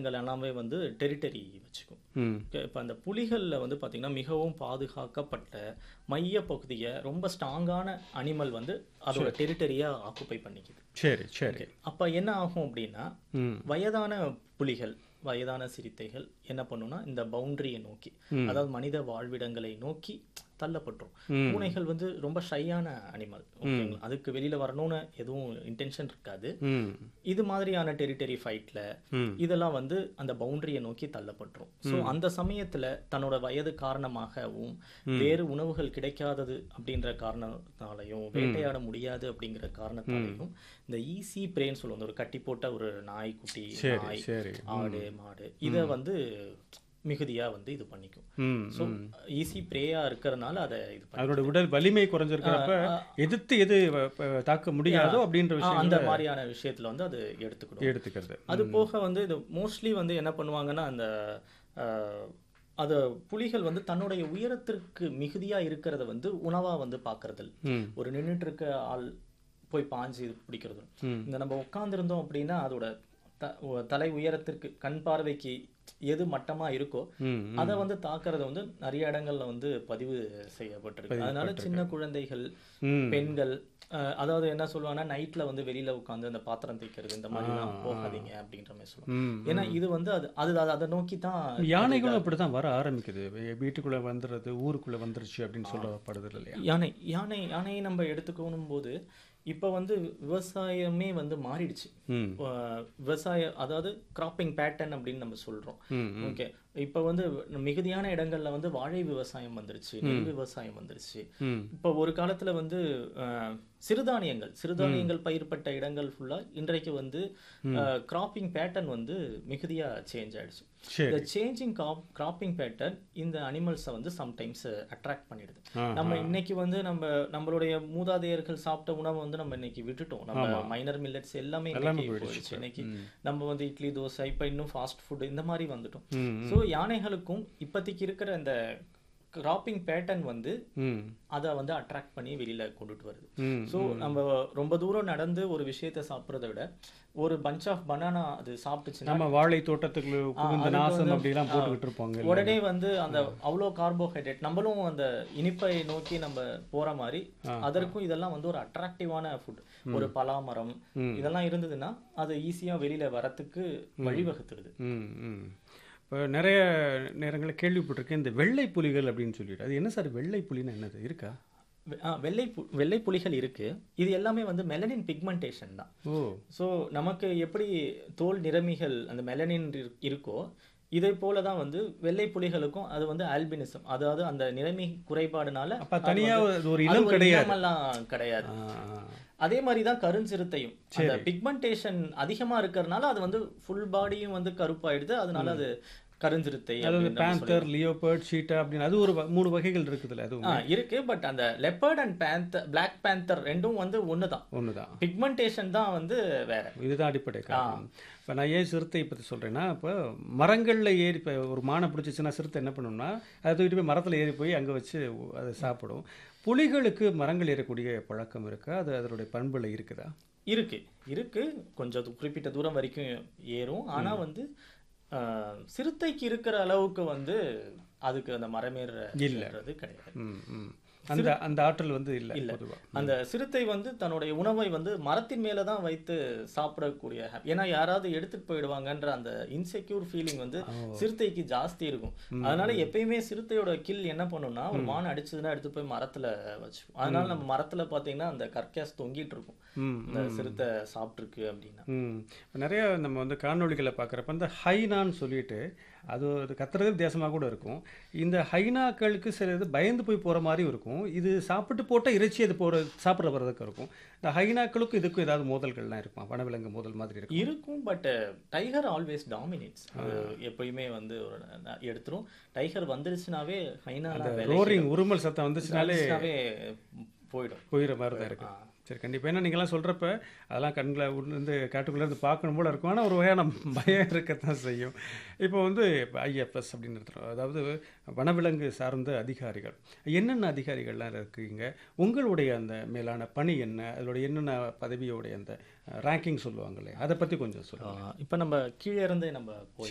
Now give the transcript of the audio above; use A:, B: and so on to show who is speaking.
A: இனங்கள் எல்லாமே வந்து டெரிட்டரி வச்சுக்கும்
B: ம்
A: இப்போ அந்த புலிகளில் வந்து பார்த்திங்கன்னா மிகவும் பாதுகாக்கப்பட்ட மைய பகுதியை ரொம்ப ஸ்ட்ராங்கான அனிமல் வந்து அதோட டெரிட்டரியாக ஆக்குப்பை பண்ணிக்குது
B: சரி சரி
A: அப்போ என்ன ஆகும் அப்படின்னா
B: ம்
A: வயதான புலிகள் வயதான சிறுத்தைகள் என்ன பண்ணுன்னா இந்த பவுண்டரியை நோக்கி அதாவது மனித வாழ்விடங்களை நோக்கி தள்ளப்பட்டுரும்
B: ம்.
A: பூனைகள் வந்து ரொம்ப ஷையான அனிமல் ஓகேங்களா அதுக்கு வெளியில வரணும்னு எதுவும் இன்டென்ஷன் இருக்காது
B: ம்
A: இது மாதிரியான டெரிட்டரி ஃபைட்ல
B: ம்
A: இதெல்லாம் வந்து அந்த பவுண்டரியை நோக்கி தள்ளப்பட்டுரும் ஸோ அந்த சமயத்துல தன்னோட வயது காரணமாகவும் வேறு உணவுகள் கிடைக்காதது அப்படின்ற காரணத்தாலையும் வேட்டையாட முடியாது அப்படிங்கிற காரணத்தாலையும் இந்த ஈஸி பிரேன்னு சொல்லுவோம் ஒரு கட்டி போட்ட ஒரு நாய்க்குட்டி
B: சரி
A: நாய்
B: சரி
A: ஆடு மாடு இதை வந்து மிகுதியா வந்து இது பண்ணிக்கும்
B: ம்
A: ஸோ ஈஸி பிரேயா இருக்கிறதுனால அதை இது பண்ணி
B: அதோட உடல் வலிமை குறைஞ்சிருக்கிறப்ப எதிர்த்து எது வ- ப- தாக்க முடியாதோ அப்படின்ற
A: ஆ,
B: விஷயம்
A: அந்த மாதிரியான விஷயத்துல வந்து அது எடுத்துக்கணும்
B: எடுத்துக்கிறது
A: அது போக வந்து இது மோஸ்ட்லி வந்து என்ன பண்ணுவாங்கன்னா அந்த அஹ், அது புலிகள் வந்து தன்னுடைய உயரத்திற்கு மிகுதியா இருக்கிறத வந்து உணவா வந்து பார்க்கறது இல்ல.
B: ம்
A: ஒரு நின்னுட்டு இருக்க ஆள் போய் பாஞ்சு இது பிடிக்கிறது
B: ம்.
A: இந்த நம்ம உட்கார்ந்திருந்தோம் அப்படின்னா அதோட த- உ- தலை உயரத்திற்கு கண் பார்வைக்கு எது மட்டமா இருக்கோ
B: ம்
A: அதை வந்து தாக்குறது வந்து நிறைய இடங்கள்ல வந்து பதிவு செய்யப்பட்டிருக்கு அதனால சின்ன குழந்தைகள்
B: ம்
A: பெண்கள் அஹ், அதாவது என்ன சொல்லுவாங்கன்னா நைட்ல வந்து வெளியில உட்காந்து அந்த பாத்திரம் தேய்க்கிறது இந்த மாதிரிலாம் போகாதீங்க அப்படின்ற மாதிரி சொல்லுவாங்க
B: ம்
A: ஏன்னா இது வந்து அது அது அது- அதை நோக்கி தான்
B: யானைகளும் அப்படிதான் வர ஆரம்பிக்குது வீ- வீட்டுக்குள்ள வந்துடுறது ஊருக்குள்ள வந்துருச்சு அப்படின்னு சொல்லப்படுது இல்லையா
A: யானை யானை யானையை நம்ம எடுத்துக்கணும் போது இப்போ வந்து விவசாயமே வந்து மாறிடுச்சு
B: ம்
A: அஹ், விவசாய அதாவது கிராப்பிங் பேட்டர்ன் அப்படின்னு நம்ம சொல்றோம்
B: ம் ம்.
A: ஓகே இப்போ வந்து மிகுதியான இடங்கள்ல வந்து வாழை விவசாயம் வந்துருச்சு நெல் விவசாயம் வந்துருச்சு
B: ம்
A: இப்போ ஒரு காலத்துல வந்து அஹ், சிறுதானியங்கள் சிறுதானியங்கள் பயிர்பட்ட இடங்கள் ஃபுல்லா இன்றைக்கு வந்து கிராப்பிங் பேட்டர்ன் வந்து மிகுதியா சேஞ்ச் ஆயிடுச்சு
B: சரி
A: இந்த சேஞ்சிங் கிராப்பிங் பேட்டர்ன் இந்த அனிமல்ஸை வந்து சம்டைம்ஸ் அட்ராக்ட் பண்ணிடுது
B: ஆ,
A: நம்ம இன்னைக்கு வந்து நம்ம நம்மளுடைய மூதாதையர்கள் சாப்பிட்ட உணவை வந்து நம்ம இன்னைக்கு விட்டுட்டோம் நம்ம மைனர் மில்லட்ஸ் எல்லாமே இன்னைக்கு போயிடுச்சு இன்னைக்கு நம்ம வந்து இட்லி தோசை இப்போ இன்னும் ஃபாஸ்ட் ஃபுட் இந்த மாதிரி வந்துட்டோம்
B: ம்
A: ஸோ யானைகளுக்கும் இப்போதைக்கு இருக்கிற இந்த கிராப்பிங் பேட்டர்ன் வந்து
B: ம்
A: அதை வந்து அட்ராக்ட் பண்ணி வெளியில கொண்டுட்டு வருது
B: ம்
A: ஸோ நம்ம ரொம்ப தூரம் நடந்து ஒரு விஷயத்தை சாப்பிட்றத விட ஒரு பஞ்ச் ஆஃப் பனானா அது சாப்பிட்டுச்சுன்னா
B: நம்ம வாழை தோட்டத்துக்குள்ள புகுந்த
A: அதுக்கு
B: நாசம்
A: வந்து,
B: அப்படிலாம்
A: ஆ,
B: போட்டுக்கிட்டு இருப்பாங்க
A: உடனே வந்து அந்த அவ்வளோ கார்போஹைட்ரேட் நம்மளும் அந்த இனிப்பை நோக்கி நம்ம போற மாதிரி அதற்கும் இதெல்லாம் வந்து ஒரு அட்ராக்டிவான ஃபுட் ஒரு பலாமரம் இதெல்லாம் இருந்ததுன்னா அது ஈஸியா வெளியில வரத்துக்கு வழிவகுத்துடுது
B: ம் ம் இப்போ நிறைய நேரங்களில் கேள்விப்பட்டிருக்கேன் இந்த வெள்ளை புலிகள் அப்படின்னு சொல்லிட்டு அது என்ன சார் வெள்ளை புலின்னு என்னது இருக்கா
A: வெ- ஆ, வெள்ளை பு- வெள்ளை புலிகள் இருக்கு இது எல்லாமே வந்து மெலனின் பிக்மெண்டேஷன் தான்
B: ஓ
A: ஸோ நமக்கு எப்படி தோல் நிறமிகள் அந்த மெலனின் இரு- இருக்கோ இதை போல தான் வந்து வெள்ளை புலிகளுக்கும் அது வந்து ஆல்பினிசம் அதாவது அந்த நிறமி குறைபாடுனால
B: அப்ப தனியா
A: அது வந்து-
B: அது ஒரு
A: அது
B: இனம்
A: ஒரு
B: கிடையாது
A: இனமெல்லாம் கிடையாது
B: ஆ, ஆ.
A: அதே மாதிரி தான் கருஞ்சிறுத்தையும் அந்த பிக்மெண்டேஷன் அதிகமா இருக்கறனால அது வந்து ஃபுல் பாடியும் வந்து கருப்பாயிடுது அதனால அது கருஞ்சிறுத்தை
B: அதாவது
A: அப்படின்னு நம்ம சொல்லுவோம்.
B: பேந்தர் லியோபர்ட் ஷீட்டா அப்படின்னு அது ஒரு வ- மூணு வகைகள் இருக்குதுல்ல அதுவும்
A: ஆ இருக்கு பட் அந்த leopard and panther black panther ரெண்டும் வந்து ஒண்ணுதான்
B: ஒண்ணுதான்
A: பிக்மெண்டேஷன் தான் வந்து வேற
B: இதுதான் அடிப்படை காரணம் இப்போ நான் ஏன் சிறுத்தை பற்றி சொல்கிறேன்னா இப்போ மரங்களில் ஏறி இப்போ ஒரு மானை பிடிச்சிச்சுன்னா சிறுத்தை என்ன பண்ணும்னா அதை தூக்கிட்டு போய் மரத்தில் ஏறி போய் அங்கே வச்சு அதை சாப்பிடும் புலிகளுக்கு மரங்கள் ஏறக்கூடிய பழக்கம் இருக்கா அது அதனுடைய பண்புல இருக்குதா
A: இருக்கு இருக்கு கொஞ்சம் து- குறிப்பிட்ட தூரம் வரைக்கும் ஏறும் ஆனா வந்து ஆஹ், சிறுத்தைக்கு இருக்கிற அளவுக்கு வந்து அதுக்கு அந்த மரமேறது கிடையாது
B: ம் ம் அந்த அந்த ஆற்றல் வந்து இல்லை
A: இல்ல.
B: பொதுவாக
A: அந்த சிறுத்தை வந்து தன்னுடைய உணவை வந்து மரத்தின் மேல தான் வைத்து சாப்பிடக்கூடிய ha- ஏன்னா யாராவது எடுத்துட்டு போயிடுவாங்கன்ற அந்த இன்செக்யூர் ஃபீலிங் வந்து சிறுத்தைக்கு ஜாஸ்தி இருக்கும் அதனால எப்பயுமே சிறுத்தையோட கில் என்ன பண்ணும்னா ஒரு மான் அடிச்சதுன்னா எடுத்து போய் மரத்துல வச்சுக்கும் அதனால நம்ம மரத்துல பாத்தீங்கன்னா அந்த கர்க்காஸ் தொங்கிட்டு இருக்கும்
B: ம்
A: இந்த சிறுத்தை சாப்பிட்டுருக்கு அப்படின்னா
B: ம் இப்போ நிறைய நம்ம வந்து காணொளிகளை பார்க்குறப்ப இந்த ஹைனான்னு சொல்லிட்டு அது ஒரு கத்துறது வித்தியாசமாக கூட இருக்கும் இந்த ஹைனாக்களுக்கு சில இது பயந்து போய் போகிற மாதிரி இருக்கும் இது சாப்பிட்டு போட்டால் இறைச்சி அது போகிற சாப்பிட்ற வர்றதுக்கு இருக்கும் இந்த ஹைனாக்களுக்கும் இதுக்கும் ஏதாவது மோதல்கள்லாம் இருக்கும் வனவிலங்கு மோதல் மாதிரி இருக்கும்
A: இருக்கும் பட் டைகர் ஆல்வேஸ் டாமினேட்ஸ் அது எப்பயுமே வந்து ஒரு ந- எடுத்துரும் டைகர் வந்துருச்சுனாவே ஹைனால
B: ரோரிங் உருமல் சத்தம் வந்துச்சுனாலே
A: போயிடும்
B: போயிடுற மாதிரி தான் இருக்கு சரி கண்டிப்பாக ஏன்னா நீங்களாம் சொல்கிறப்ப அதெல்லாம் கண்களை இருந்து காட்டுக்குள்ளே இருந்து பார்க்கணும் போல இருக்கும் ஆனால் ஒரு வகையான பயம் இருக்கத்தான் செய்யும் இப்போ வந்து ஐஎஃப்எஸ் அப்படின்னு இருக்கிறோம் அதாவது வனவிலங்கு சார்ந்த அதிகாரிகள் என்னென்ன அதிகாரிகள்லாம் இருக்கீங்க உங்களுடைய அந்த மேலான பணி என்ன அதோட என்னென்ன பதவியோடைய அந்த ரேங்கிங் சொல்லுவாங்களே அதை பற்றி கொஞ்சம் சொல்லுங்கள்
A: இப்போ நம்ம கீழே இருந்து நம்ம போய்